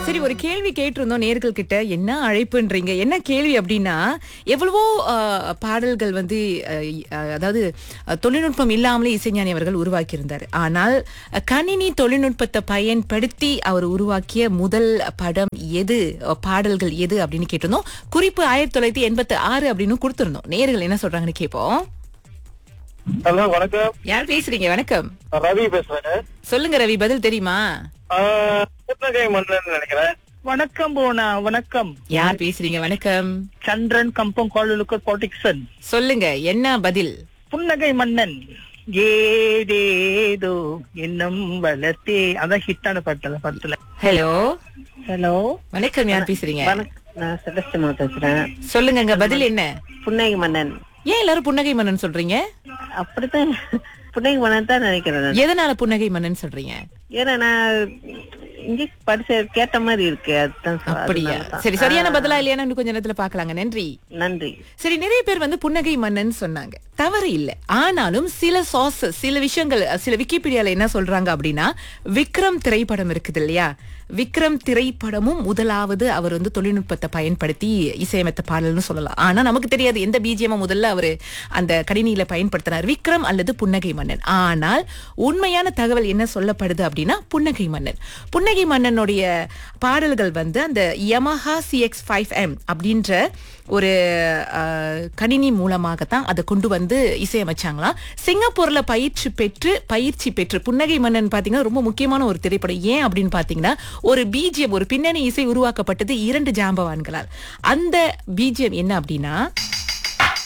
சரி ஒரு கேள்வி கேட்டிருந்தோம் நேர்கள் கிட்ட என்ன அழைப்புன்றீங்க என்ன கேள்வி அப்படின்னா எவ்வளவோ அஹ், பாடல்கள் வந்து அஹ், அஹ், அதாவது அஹ், தொழில்நுட்பம் இல்லாமலே இசைஞானி அவர்கள் உருவாக்கி இருந்தார் ஆனால் அஹ், கணினி தொழில்நுட்பத்தை பயன்படுத்தி அவர் உருவாக்கிய முதல் படம் எது அஹ், பாடல்கள் எது அப்படின்னு கேட்டிருந்தோம் குறிப்பு ஆயிரத்தி தொள்ளாயிரத்தி எண்பத்தி ஆறு அப்படின்னு கொடுத்திருந்தோம் நேர்கள் என்ன சொல்றாங்கன்னு கேட்போம் ஹலோ வணக்கம் யார் பேசுறீங்க வணக்கம் ரவி பேசுறேன் சொல்லுங்க ரவி பதில் தெரியுமா ஆஹ், புன்னகை மன்னன் நினைக்கிறேன் வணக்கம் போனா வணக்கம் யார் பேசுறீங்க வணக்கம் சந்திரன் கம்பம் கோளுக்கு கோட்டிக்சன் சொல்லுங்க என்ன பதில் புன்னகை மன்னன் ஏதேதோ இன்னும் வளர்த்தே அதான் ஹிட்டான பாட்டு அந்த படத்துல ஹலோ ஹலோ வணக்கம் யார் பேசுறீங்க வணக்கம் நான் செபஸ்டிமா பேசுறேன் சொல்லுங்கங்க பதில் என்ன புன்னகை மன்னன் ஏன் எல்லாரும் புன்னகை மன்னன் சொல்றீங்க அப்படித்தான் புன்னகை மன்னன் தான் நினைக்கிறேன் நான். எதனால புன்னகை மன்னன் சொல்றீங்க ஏன்னா நான் இங்க படிச்ச கேட்ட மாதிரி இருக்கு அதுதான் சொ- அப்படியா அதனால தான். சரி சரியான பதிலா இல்லையான்னு இன்னும் கொஞ்ச நேரத்துல பாக்கலாங்க நன்றி நன்றி சரி நிறைய பேர் வந்து புன்னகை மன்னன் சொன்னாங்க தவறு இல்ல ஆனாலும் சில சாசஸ் சில விஷயங்கள் சில விக்கிபீடியால என்ன சொல்றாங்க அப்படின்னா விக்ரம் திரைப்படம் இருக்குது இல்லையா விக்ரம் திரைப்படமும் முதலாவது அவர் வந்து தொழில்நுட்பத்தை பயன்படுத்தி இசையமைத்த பாடல்னு சொல்லலாம் ஆனா நமக்கு தெரியாது எந்த பிஜிஎம் முதல்ல அவரு அந்த கணினியில பயன்படுத்தினார் விக்ரம் அல்லது புன்னகை மன்னன் ஆனால் உண்மையான தகவல் என்ன சொல்லப்படுது அப்படின்னா புன்னகை மன்னன் புன்னகை மன்னனுடைய பாடல்கள் வந்து அந்த யமஹா சிஎக்ஸ் ஃபைவ் எம் அப்படின்ற ஒரு அஹ், கணினி மூலமாகத்தான் அதை கொண்டு வந்து இசையமைச்சாங்களாம் சிங்கப்பூர்ல பயிற்சி பெற்று பயிற்சி பெற்று புன்னகை மன்னன் பாத்தீங்கன்னா ரொம்ப முக்கியமான ஒரு திரைப்படம் ஏன் அப்படின்னு பாத்தீங்கன்னா ஒரு பிஜிஎம் ஒரு பின்னணி இசை உருவாக்கப்பட்டது இரண்டு ஜாம்பவான்களால் அந்த பிஜிஎம் என்ன அப்படின்னா